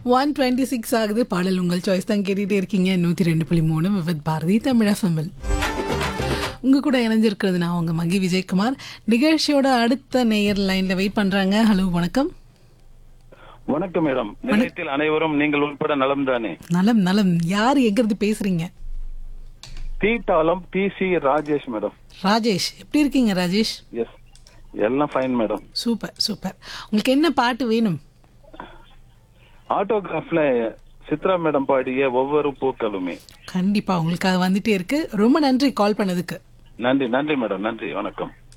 one twenty six ஆகுது பாடல் உங்கள் சாய்ஸ் தான் கேட்டுகிட்டே இருக்கீங்க நூற்றி ரெண்டு புள்ளி மூணு வித் பாரதி தமிழ் எஃப்எம்எல் உங்கள் கூட இணைஞ்சிருக்கிறது நான் உங்கள் மகி விஜயகுமார் நிகழ்ச்சியோட அடுத்த நேயர் லைனில் வெயிட் பண்ணுறாங்க ஹலோ வணக்கம் வணக்கம் மேடம் நிலையத்தில் அனைவரும் நீங்கள் உட்பட நலம் தானே நலம் நலம் யார் எங்கிறது பேசுகிறீங்க தீட்டாலம் T C Rajesh madam Rajesh எப்படி இருக்கீங்க ராஜேஷ் எஸ் எல்லாம் ஃபைன் மேடம் சூப்பர் சூப்பர் உங்களுக்கு என்ன பாட்டு வேணும் ஆட்டோகிராஃப்ல சித்ரா மேடம் பாடிய ஒவ்வொரு பூக்களுமே கண்டிப்பாக உங்களுக்கு அது வந்துட்டே இருக்கு ரொம்ப நன்றி கால் பண்ணதுக்கு நன்றி நன்றி மேடம் நன்றி வணக்கம்